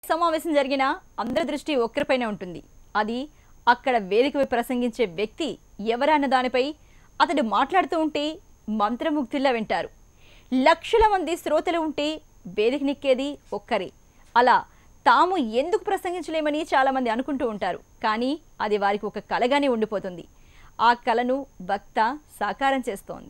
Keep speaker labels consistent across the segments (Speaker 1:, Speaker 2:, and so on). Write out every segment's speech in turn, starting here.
Speaker 1: సమావేశం జరిగినా అందరి దృష్టి ఒక్కరిపైనే ఉంటుంది అది అక్కడ వేదికపై ప్రసంగించే వ్యక్తి ఎవరన్న దానిపై అతడు మాట్లాడుతూ ఉంటే మంత్రముగ్ధుల్లా వింటారు లక్షల మంది శ్రోతలు ఉంటే వేదికనెక్కేది ఒక్కరే అలా తాము ఎందుకు ప్రసంగించలేమని చాలామంది అనుకుంటూ ఉంటారు కానీ అది వారికి ఒక కలగానే ఉండిపోతుంది ఆ కలను వక్త సాకారం చేస్తోంది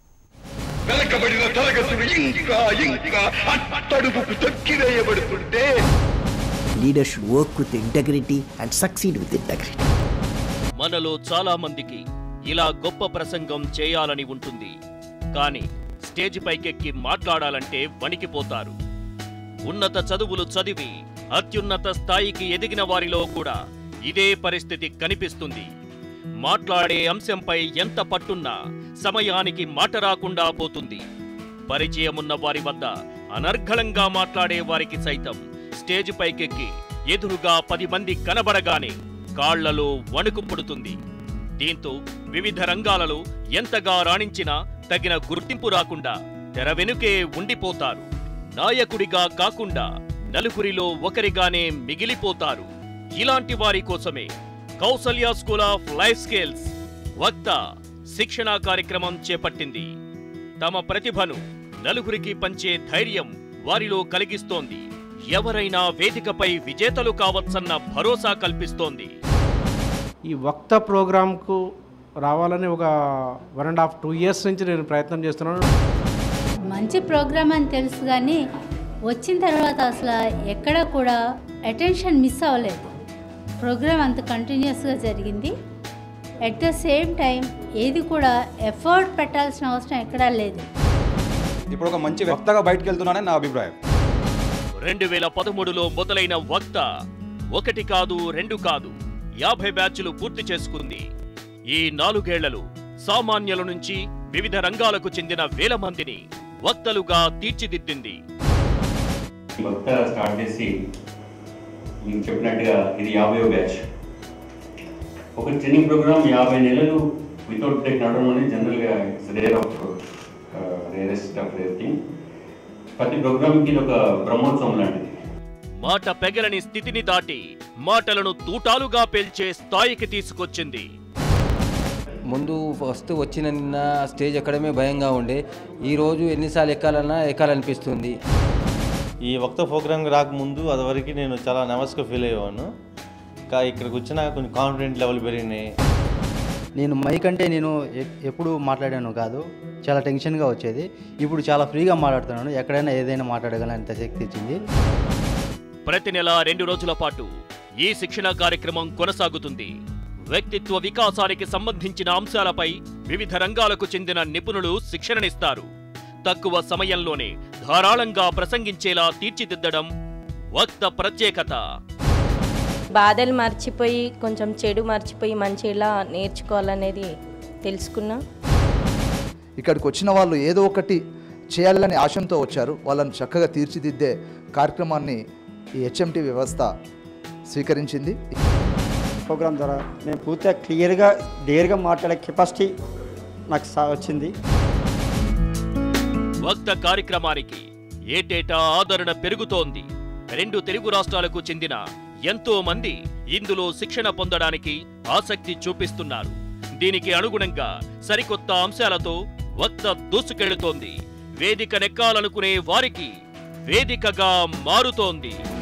Speaker 2: వెనకబడిన తరగతులు ఇంకా ఇంకా అట్టడుగుకు తొక్కివేయబడుతుంటే
Speaker 3: Leaders should work with integrity and succeed with integrity.
Speaker 4: మనలో చాలా మందికి ఇలా గొప్ప ప్రసంగం చేయాలని ఉంటుంది కానీ స్టేజ్ పైకెక్కి మాట్లాడాలంటే వణికిపోతారు ఉన్నత చదువులు చదివి అత్యున్నత స్థాయికి ఎదిగిన వారిలో కూడా ఇదే పరిస్థితి కనిపిస్తుంది మాట్లాడే అంశంపై ఎంత పట్టున్నా సమయానికి మాట రాకుండా పోతుంది పరిచయమున్న వారి వద్ద అనర్ఘళంగా మాట్లాడే వారికి సైతం స్టేజ్ పైకెక్కి ఎదురుగా పది మంది కనబడగానే కాళ్లలో వణుకు పుడుతుంది దీంతో వివిధ రంగాలలో ఎంతగా రాణించినా తగిన గుర్తింపు రాకుండా తెర వెనుకే ఉండిపోతారు నాయకుడిగా కాకుండా నలుగురిలో ఒకరిగానే మిగిలిపోతారు ఇలాంటి వారి కోసమే Kausalya school of life skills వక్త శిక్షణా కార్యక్రమం చేపట్టింది తమ ప్రతిభను నలుగురికి పంచే ధైర్యం వారిలో కలిగిస్తోంది ఎవరైనా వేదికపై విజేతలు కావచ్చన్న భరోసా కల్పిస్తోంది
Speaker 5: ఈ వక్త ప్రోగ్రామ్కు రావాలని ఒక one and half two years నుంచి నేను ప్రయత్నం చేస్తున్నాను
Speaker 6: మంచి ప్రోగ్రామ్ అని తెలుసు కానీ వచ్చిన తర్వాత అసలు ఎక్కడ కూడా అటెన్షన్ మిస్ అవ్వలేదు ప్రోగ్రామ్ అంత కంటిన్యూస్గా జరిగింది అట్ ద సేమ్ టైం ఏది కూడా ఎఫర్ట్ పెట్టాల్సిన అవసరం ఎక్కడా లేదు
Speaker 7: ఇప్పుడు ఒక మంచి వక్తగా బయటకు వెళ్తున్నానని నా అభిప్రాయం
Speaker 4: రెండు వేల పదమూడులో మొదలైన వక్త ఒకటి కాదు రెండు కాదు యాభై బ్యాచ్లు పూర్తి చేసుకుంది ఈ నాలుగేళ్లలో సామాన్యుల నుంచి వివిధ రంగాలకు చెందిన వేల మందిని వక్తలుగా తీర్చిదిద్దింది
Speaker 8: ఈ కొత్త స్టార్ట్ చేసి మీకు చెప్పినట్టుగా ఇది యాభై బ్యాచ్ ఒక ట్రైనింగ్ ప్రోగ్రామ్ యాభై నెలలు వితౌట్ బ్రేక్ నడవడం అనేది జనరల్గా it's rare of rarest of rare thing ప్రతి ప్రోగ్రామ్కి ఇది ఒక బ్రహ్మోత్సవం లాంటిది
Speaker 4: మాట పెగలని స్థితిని దాటి మాటలను తూటాలుగా పేల్చే స్థాయికి తీసుకొచ్చింది
Speaker 9: ముందు ఫస్ట్ వచ్చిన నిన్న స్టేజ్ ఎక్కడమే భయంగా ఉండే ఈరోజు ఎన్నిసార్లు ఎక్కాలన్నా ఎక్కాలనిపిస్తుంది
Speaker 10: ఈ వక్త ప్రోగ్రామ్కి రాకముందు అదివరకు నేను చాలా నర్వస్గా ఫీల్ అయ్యేవాను ఇంకా ఇక్కడికి వచ్చినా కొంచెం కాన్ఫిడెంట్ లెవెల్ పెరిగినాయి
Speaker 11: నేను మైక్ అంటే నేను ఎ- ఎప్పుడు మాట్లాడాను కాదు చాలా టెన్షన్గా వచ్చేది ఇప్పుడు చాలా ఫ్రీగా మాట్లాడుతున్నాను ఎక్కడైనా ఏదైనా మాట్లాడగలను అంత శక్తి ఇచ్చింది
Speaker 4: ప్రతి నెల రెండు రోజుల పాటు ఈ శిక్షణ కార్యక్రమం కొనసాగుతుంది వ్యక్తిత్వ వికాసానికి సంబంధించిన అంశాలపై వివిధ రంగాలకు చెందిన నిపుణులు శిక్షణనిస్తారు తక్కువ సమయంలోనే ధారాళంగా ప్రసంగించేలా తీర్చిదిద్దడం వక్త ప్రత్యేకత
Speaker 12: బాధలు మర్చిపోయి కొంచెం చెడు మర్చిపోయి మంచి ఎలా నేర్చుకోవాలనేది తెలుసుకున్నా
Speaker 13: ఇక్కడికి వచ్చిన వాళ్ళు ఏదో ఒకటి చేయాలని ఆశంతో వచ్చారు వాళ్ళని చక్కగా తీర్చిదిద్దే కార్యక్రమాన్ని ఈ హెచ్ఎంటి వ్యవస్థ స్వీకరించింది
Speaker 14: ప్రోగ్రామ్ ద్వారా నేను పూర్తిగా క్లియర్గా డేర్గా మాట్లాడే కెపాసిటీ నాకు సా- వచ్చింది
Speaker 4: వక్త కార్యక్రమానికి ఏటేటా ఆదరణ పెరుగుతోంది రెండు తెలుగు రాష్ట్రాలకు చెందిన ఎంతో మంది ఇందులో శిక్షణ పొందడానికి ఆసక్తి చూపిస్తున్నారు దీనికి అనుగుణంగా సరికొత్త అంశాలతో వక్త దూసుకెళ్తోంది వేదిక నెక్కాలనుకునే వారికి వేదికగా మారుతోంది